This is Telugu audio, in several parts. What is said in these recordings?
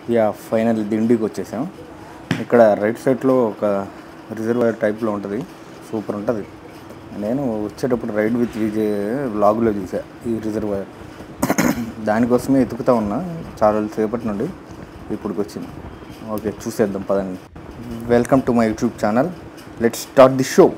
యా ఫైనల్ దిండికి వచ్చేసాం ఇక్కడ రైట్ సైడ్లో ఒక రిజర్వాయర్ టైప్లో ఉంటుంది సూపర్ ఉంటుంది నేను వచ్చేటప్పుడు రైడ్ విత్ విజయ్ వ్లాగ్లో చూసా ఈ రిజర్వాయర్ దానికోసమే ఎతుకుతా ఉన్నా చాలా సేపటి నుండి ఇప్పటికి వచ్చింది ఓకే చూసేద్దాం పదండి welcome to my YouTube channel let start the show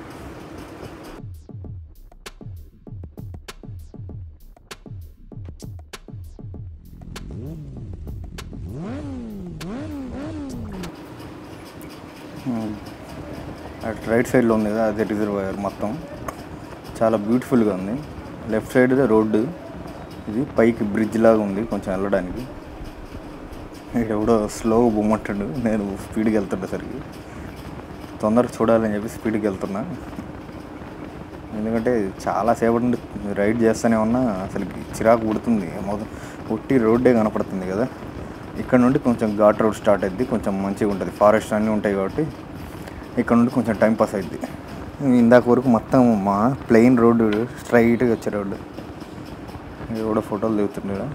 అటు రైట్ సైడ్లో ఉంది కదా అదే రిజర్వాయర్ మొత్తం చాలా బ్యూటిఫుల్గా ఉంది లెఫ్ట్ సైడ్ రోడ్డు ఇది పైకి బ్రిడ్జ్ లాగా ఉంది కొంచెం వెళ్ళడానికి ఇక్కడ ఎవడో స్లో బొమ్మంటాడు నేను స్పీడ్కి వెళ్తుండే సరికి తొందరగా చూడాలని చెప్పి స్పీడ్కి వెళ్తున్నా ఎందుకంటే చాలా సేపటి నుండి రైడ్ చేస్తూనే ఉన్నా అసలు చిరాకు పుడుతుంది మొదటి ఒట్టి రోడ్డే కనపడుతుంది కదా ఇక్కడ నుండి కొంచెం ఘాట్ రోడ్ స్టార్ట్ అయింది కొంచెం మంచిగా ఉంటుంది ఫారెస్ట్ అన్నీ ఉంటాయి కాబట్టి ఇక్కడ నుండి కొంచెం టైం పాస్ అయింది ఇందాక వరకు మొత్తం మా ప్లెయిన్ రోడ్డు స్ట్రైట్గా వచ్చే రోడ్డు కూడా ఫోటోలు దిగుతుండే ఈడ.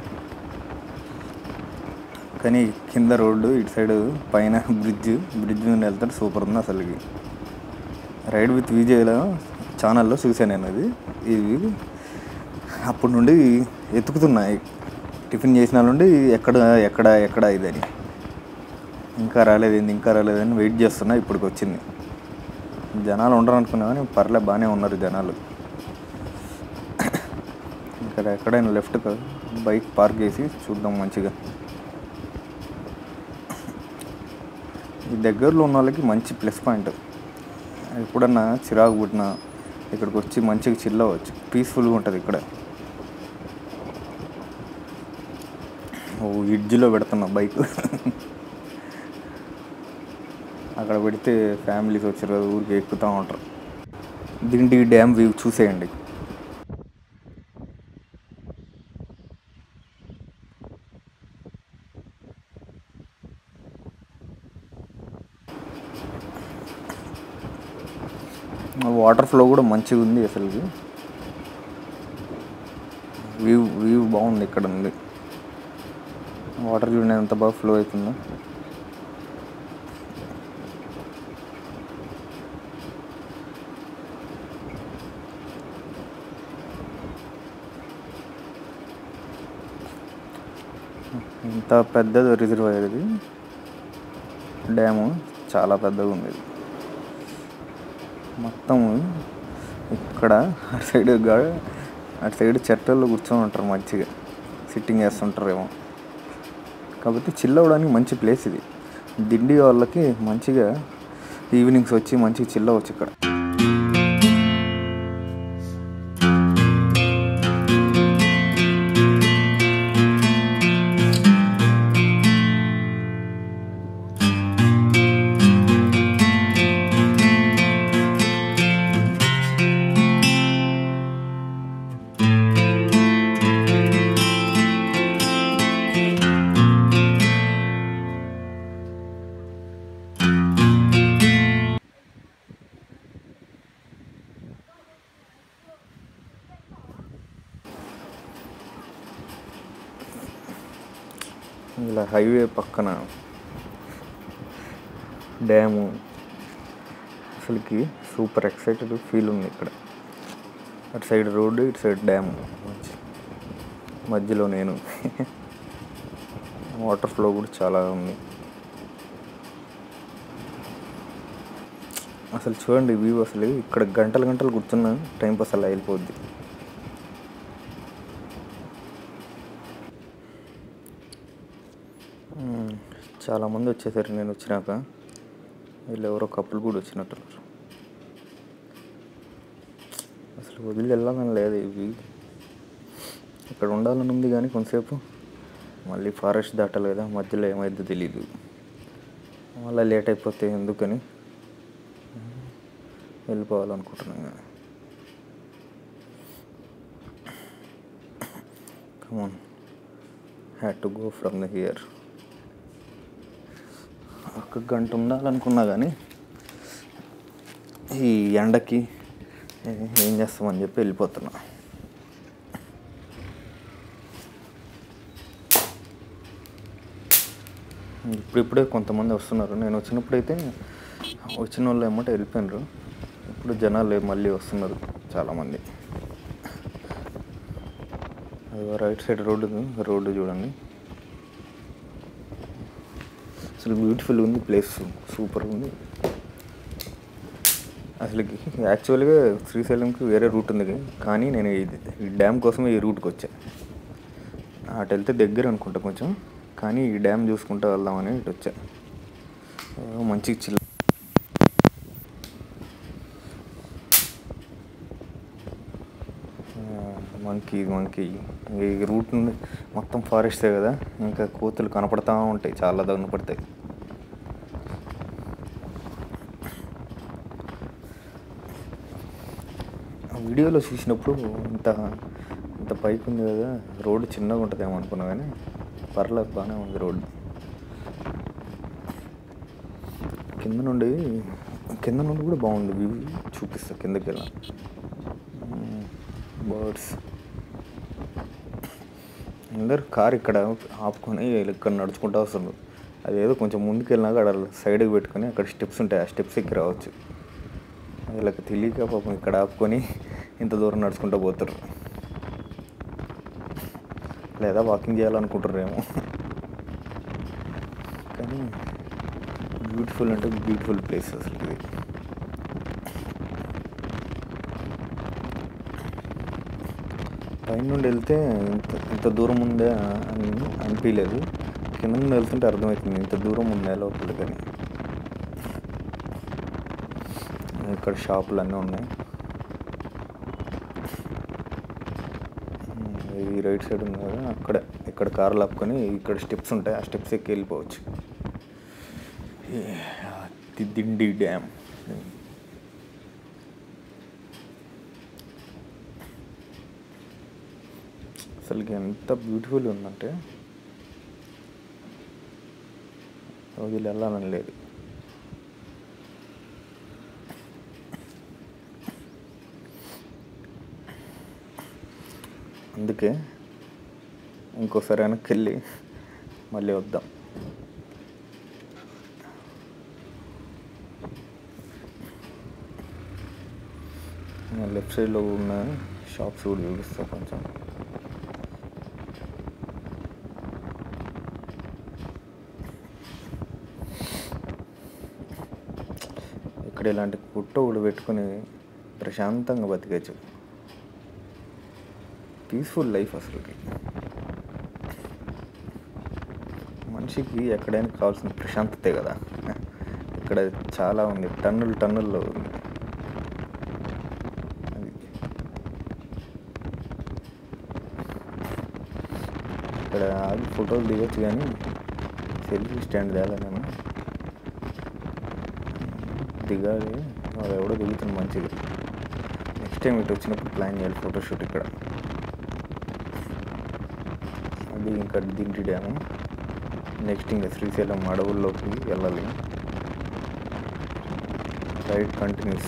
కానీ కింద రోడ్డు ఇటు సైడ్ పైన బ్రిడ్జ్ బ్రిడ్జ్ నుండి వెళ్తాడు సూపర్ ఉంది అసలుకి రైడ్ విత్ విజయ్లో ఛానల్లో చూసాను నేను అది ఇది అప్పటి నుండి ఎతుకుతున్నా టిఫిన్ చేసిన నుండి ఎక్కడ ఎక్కడ ఎక్కడ ఇదని ఇంకా రాలేదు ఏంది ఇంకా రాలేదని వెయిట్ చేస్తున్నా ఇప్పటికి వచ్చింది జనాలు ఉండరు అనుకున్నా కానీ పర్లే బాగానే ఉన్నారు జనాలు ఇక్కడ ఎక్కడైనా లెఫ్ట్ బైక్ పార్క్ చేసి చూద్దాం మంచిగా ఈ దగ్గరలో ఉన్న వాళ్ళకి మంచి ప్లస్ పాయింట్ ఎప్పుడన్నా చిరాకు పుట్టినా ఇక్కడికి వచ్చి మంచిగా చిల్ అవ్వచ్చు పీస్ఫుల్గా ఉంటుంది ఇక్కడ ఓ ఇడ్జిలో పెడుతున్నా బైక్ అక్కడ పెడితే ఫ్యామిలీస్ వచ్చారు కదా ఊరికి ఎక్కుతూ ఉంటారు దిండి డ్యామ్ వ్యూ చూసేయండి వాటర్ ఫ్లో కూడా మంచిగా ఉంది అసలుకి వ్యూ వ్యూ బాగుంది ఇక్కడ ఉంది వాటర్ చూడండి ఎంత బాగా ఫ్లో అవుతుందో ఇంత పెద్దది రిజర్వాయర్ ఇది డ్యాము చాలా పెద్దగా ఉంది ఇది మొత్తం ఇక్కడ అటు సైడ్ గా- అటు సైడ్ చెట్టల్లో కూర్చొని ఉంటారు మంచిగా సిట్టింగ్ వేస్తుంటారేమో కాబట్టి చిల్ అవ్వడానికి మంచి ప్లేస్ ఇది దిండి వాళ్ళకి మంచిగా ఈవినింగ్స్ వచ్చి మంచిగా చిల్ అవ్వచ్చు ఇక్కడ ఇలా హైవే పక్కన డ్యాము అసలుకి సూపర్ ఎక్సైటెడ్ ఫీల్ ఉంది ఇక్కడ అటు సైడ్ రోడ్డు ఇటు సైడ్ డ్యాము మధ్యలో నేను వాటర్ ఫ్లో కూడా చాలా ఉంది అసలు చూడండి వ్యూ అసలు ఇక్కడ గంటలు గంటలు కూర్చున్నా టైం పాస్ అలా వెళ్ళిపోద్ది మ్మ్. చాలామంది వచ్చేసారు నేను వచ్చినాక వీళ్ళు ఎవరో కప్పులు కూడా వచ్చినట్టున్నారు అసలు వదిలి వెళ్ళాలని లేదు ఇవి ఇక్కడ ఉండాలని ఉంది కానీ కొంతసేపు మళ్ళీ ఫారెస్ట్ దాటాలి కదా మధ్యలో ఏమైందో తెలీదు మళ్ళీ లేట్ అయిపోతే ఎందుకని వెళ్ళిపోవాలనుకుంటున్నాను come on had to go from the here ఒక గంట ఉండాలనుకున్నా కానీ ఈ ఎండకి ఏ- ఏం చేస్తామని చెప్పి వెళ్ళిపోతున్నా ఇప్పుడిప్పుడే కొంతమంది వస్తున్నారు నేను వచ్చినప్పుడైతే వచ్చిన వాళ్ళు ఏమంటే వెళ్ళిపోయినారు ఇప్పుడు జనాలు మళ్ళీ వస్తున్నారు చాలామంది అది రైట్ సైడ్ రోడ్డు ఉంది. రోడ్డు చూడండి అసలు బ్యూటిఫుల్ ఉంది ప్లేస్ సూపర్ ఉంది అసలు యాక్చువల్గా శ్రీశైలంకి వేరే రూట్ ఉంది కానీ నేను ఇది ఈ డ్యామ్ కోసమే ఈ రూట్కి వచ్చా అటు వెళ్తే దగ్గర అనుకుంటా కొంచెం కానీ ఈ డ్యామ్ చూసుకుంటూ వెళ్దామని ఇటు వచ్చా ఏదో మంచి చిల్ మంకీ మంకీ ఈ రూట్ నుండి మొత్తం ఫారెస్టే కదా ఇంకా కోతులు కనపడతా ఉంటాయి చాలా కనపడతాయి ఆ వీడియోలో చూసినప్పుడు ఇంత ఇంత పైకి ఉంది కదా రోడ్డు చిన్నగా ఉంటుందేమో అనుకున్నా కానీ పర్లేదు బాగానే ఉంది రోడ్డు కింద నుండి కింద నుండి కూడా బాగుంది వ్యూ చూపిస్తా కిందకి వెళ్ళా బర్డ్స్ అందరు కార్ ఇక్కడ ఆపుకొని ఇక్కడ నడుచుకుంటూ వస్తున్నారు అదేదో కొంచెం ముందుకు వెళ్ళినాక అక్కడ సైడ్కి పెట్టుకొని అక్కడ స్టెప్స్ ఉంటాయి ఆ స్టెప్స్ ఎక్కి రావచ్చు వీళ్ళకి తెలియక పాపం ఇక్కడ ఆపుకొని ఇంత దూరం నడుచుకుంటూ పోతారు లేదా వాకింగ్ చేయాలనుకుంటారేమో కానీ బ్యూటిఫుల్ అంటే బ్యూటిఫుల్ ప్లేస్ అసలు ఇది పైన నుండి వెళ్తే ఇంత ఇంత దూరం ఉందే అని అనిపించలేదు కింద నుండి వెళ్తుంటే అర్థమవుతుంది ఇంత దూరం ఉందే లోపల కానీ ఇక్కడ షాపులు అన్నీ ఉన్నాయి ఈ రైట్ సైడ్ ఉంది కదా అక్కడ ఇక్కడ కార్లు ఆపుకొని ఇక్కడ స్టెప్స్ ఉంటాయి ఆ స్టెప్స్ ఎక్కి వెళ్ళిపోవచ్చు ఈ ది- దిండి డ్యామ్ అసలుకి ఎంత బ్యూటిఫుల్ ఉందంటే వదిలి వెళ్ళాలని లేదు అందుకే ఇంకోసారి వెనక్కి వెళ్ళి మళ్ళీ వద్దాం నేను లెఫ్ట్ సైడ్లో ఉన్న షాప్స్ కూడా చూపిస్తా కొంచెం ఇక్కడ ఇలాంటి కుట్ట ఒకటి పెట్టుకొని ప్రశాంతంగా బతికచ్చు పీస్ఫుల్ లైఫ్ అసలుకి మనిషికి ఎక్కడైనా కావాల్సిన ప్రశాంతతే కదా ఇక్కడ చాలా ఉంది టన్నులు టన్నుల్లో ఉంది అది ఇక్కడ ఆగి ఫోటోలు దిగొచ్చు కానీ సెల్ఫీ స్టాండ్ తేలా నేను దిగాలి వాడు ఎవడో దిగుతుంది మంచిది నెక్స్ట్ టైం ఇటు వచ్చినప్పుడు ప్లాన్ చేయాలి ఫోటోషూట్ ఇక్కడ అది ఇంకా దింటి డ్యాము నెక్స్ట్ ఇంకా శ్రీశైలం అడవుల్లోకి వెళ్ళాలి ride continues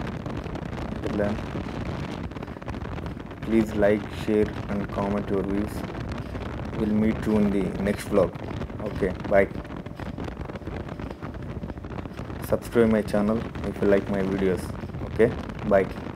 please like share and comment your views will meet you in the next blog okay bye subscribe my channel if you like my videos okay bye